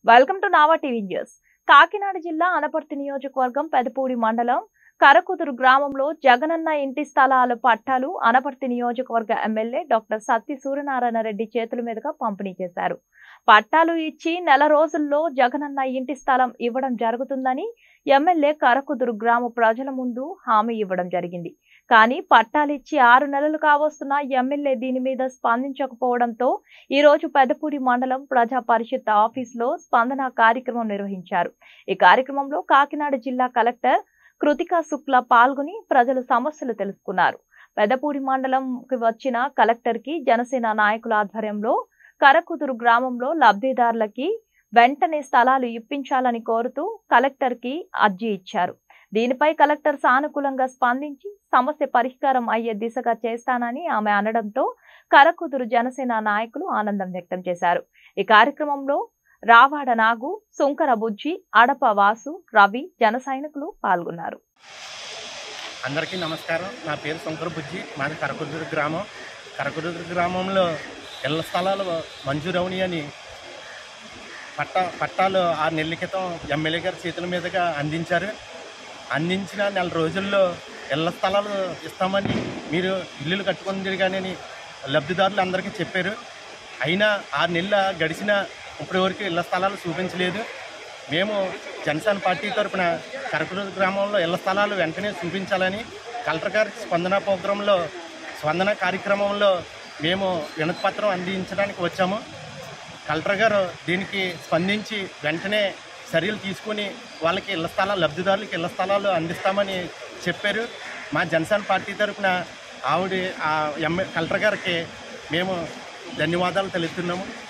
welcome to Nava TV news Kakinada జిల్లా అనపర్తి నియోజకవర్గం పెదపూడి మండలం కరకుదురు గ్రామంలో జగనన్న ఇంటి స్థలాల పట్టాలు అనపర్తి నియోజకవర్గ ఎమ్మెల్యే డాక్టర్ సత్తి సూర్యనారాయణ రెడ్డి చేతుల మీదుగా పంపిణీ చేశారు పట్టాలు ఇచ్చి నెల రోజుల్లో జగనన్న ఇంటి స్థలం ఇవ్వడం జరుగుతుందని ఎమ్మెల్యే కరకుదురు గ్రామ ప్రజల ముందు హామీ ఇవ్వడం జరిగింది కానీ పట్టాలిచ్చి ఆరు నెలలు కావస్తున్న ఎమ్మెల్యే దీని మీద స్పందించకపోవడంతో ఈ రోజు పెదపూడి మండలం ప్రజా పరిషత్ ఆఫీసులో స్పందన కార్యక్రమం నిర్వహించారు ఈ కార్యక్రమంలో కాకినాడ జిల్లా కలెక్టర్ కృతికా శుక్ల పాల్గొని ప్రజల సమస్యలు తెలుసుకున్నారు పెదపూడి మండలంకి వచ్చిన కలెక్టర్ కి జనసేన నాయకుల ఆధ్వర్యంలో కరకుదురు గ్రామంలో లబ్ధిదారులకి వెంటనే స్థలాలు ఇప్పించాలని కోరుతూ కలెక్టర్ కి అర్జీ ఇచ్చారు దీనిపై కలెక్టర్ సానుకూలంగా స్పందించి సమస్య పరిష్కారం అయ్యే దిశగా చేస్తానని ఆమె అనడంతో కరకుదురు జనసేన నాయకులు ఆనందం వ్యక్తం చేశారు ఈ కార్యక్రమంలో రావాడ నాగు సుంకర బుజ్జి అడప వాసు రవి జన సైనికులు పాల్గొన్నారు అందరికీ నమస్కారం నా పేరు శంకర బుజ్జి మాది కరకుదురు గ్రామం కరకుదురు గ్రామంలో ఇళ్ల స్థలాలు మంజూరవని అని పట్ట పట్టాలు ఆరు నెలల క్రితం ఎమ్మెల్యే గారి చేతుల మీదుగా అందించారు అందించిన నెల రోజుల్లో ఇళ్ల స్థలాలు ఇస్తామని మీరు ఇల్లులు కట్టుకుంది కానీ లబ్ధిదారులు అందరికీ చెప్పారు అయినా ఆరు నెలల గడిచిన ఇప్పటి వరకు ఇళ్ల స్థలాలు చూపించలేదు మేము జనసేన పార్టీ తరపున కరకుడు గ్రామంలో ఇళ్ల స్థలాలు వెంటనే చూపించాలని కలెక్టర్ గారి స్పందన ప్రోగ్రాంలో స్పందన కార్యక్రమంలో మేము వినతిపత్రం అందించడానికి వచ్చాము కలెక్టర్ గారు దీనికి స్పందించి వెంటనే చర్యలు తీసుకుని వాళ్ళకి ఇళ్ల స్థలాలు లబ్ధిదారులకి ఇళ్ల స్థలాలు అందిస్తామని చెప్పారు మా జనసేన పార్టీ తరపున ఆవిడ ఆ ఎమ్మె కలెక్టర్ గారికి మేము ధన్యవాదాలు తెలుపుతున్నాము